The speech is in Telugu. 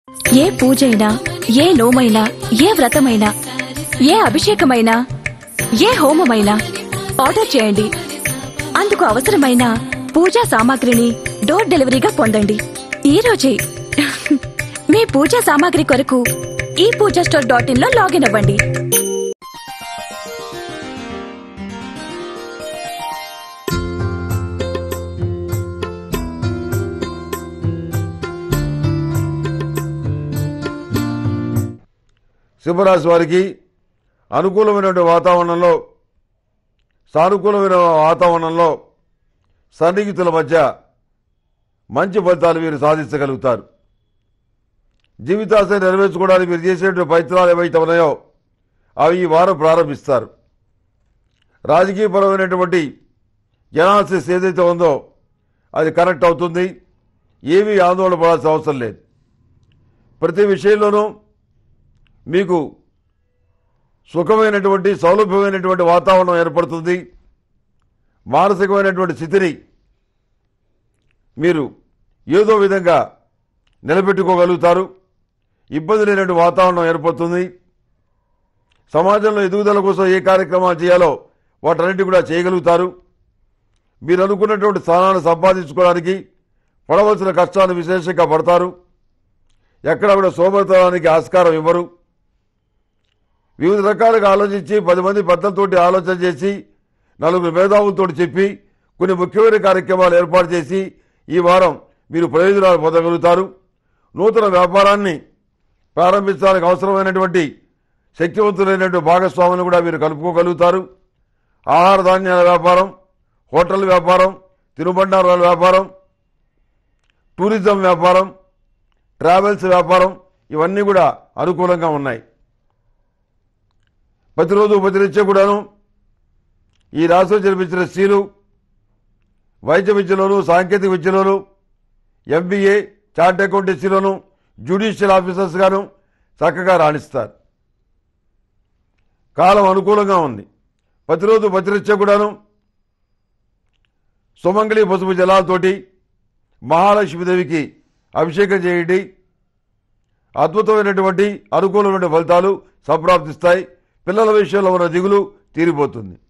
ఏ పూజైనా ఏ నోమైనా ఏ వ్రతమైనా ఏ అభిషేకమైనా ఏ హోమమైనా ఆర్డర్ చేయండి అందుకు అవసరమైన పూజా సామాగ్రిని డోర్ డెలివరీగా పొందండి ఈ రోజే మీ పూజా సామాగ్రి కొరకు ఈ పూజా స్టోర్ డాట్ ఇన్ లో లాగిన్ అవ్వండి సింహరాశి వారికి అనుకూలమైనటువంటి వాతావరణంలో సానుకూలమైన వాతావరణంలో సన్నిహితుల మధ్య మంచి ఫలితాలు మీరు సాధించగలుగుతారు జీవితాశయం నెరవేర్చుకోవడానికి మీరు చేసేటువంటి ప్రయత్నాలు ఏవైతే ఉన్నాయో అవి ఈ వారం ప్రారంభిస్తారు రాజకీయపరమైనటువంటి జనాసిస్ ఏదైతే ఉందో అది కరెక్ట్ అవుతుంది ఏమీ ఆందోళన పడాల్సిన అవసరం లేదు ప్రతి విషయంలోనూ మీకు సుఖమైనటువంటి సౌలభ్యమైనటువంటి వాతావరణం ఏర్పడుతుంది మానసికమైనటువంటి స్థితిని మీరు ఏదో విధంగా నిలబెట్టుకోగలుగుతారు ఇబ్బంది లేనటువంటి వాతావరణం ఏర్పడుతుంది సమాజంలో ఎదుగుదల కోసం ఏ కార్యక్రమాలు చేయాలో వాటన్నిటి కూడా చేయగలుగుతారు మీరు అనుకున్నటువంటి స్థానాన్ని సంపాదించుకోవడానికి పడవలసిన కష్టాలు విశేషంగా పడతారు ఎక్కడ కూడా సోమరితనానికి ఆస్కారం ఇవ్వరు వివిధ రకాలుగా ఆలోచించి పది మంది పెద్దలతోటి ఆలోచన చేసి నలుగురు మేధావులతో చెప్పి కొన్ని ముఖ్యమైన కార్యక్రమాలు ఏర్పాటు చేసి ఈ వారం మీరు ప్రయోజనాలు పొందగలుగుతారు నూతన వ్యాపారాన్ని ప్రారంభించడానికి అవసరమైనటువంటి శక్తివంతులైనటువంటి భాగస్వాములను కూడా మీరు కలుపుకోగలుగుతారు ఆహార ధాన్యాల వ్యాపారం హోటల్ వ్యాపారం తినుబండారాల వ్యాపారం టూరిజం వ్యాపారం ట్రావెల్స్ వ్యాపారం ఇవన్నీ కూడా అనుకూలంగా ఉన్నాయి ప్రతిరోజు ప్రతినిత్యం కూడాను ఈ రాష్ట్రం జరిపించిన స్త్రీలు వైద్య విద్యలోను సాంకేతిక విద్యలోను ఎంబీఏ చార్ట్ అకౌంటెన్సీలోను జ్యుడిషియల్ ఆఫీసర్స్ గాను చక్కగా రాణిస్తారు కాలం అనుకూలంగా ఉంది ప్రతిరోజు ప్రతినిత్యం కూడాను సుమంగళి పసుపు జలాలతోటి మహాలక్ష్మీదేవికి అభిషేకం చేయండి అద్భుతమైనటువంటి అనుకూలమైన ఫలితాలు సంప్రాప్తిస్తాయి పిల్లల విషయంలో ఉన్న దిగులు తీరిపోతుంది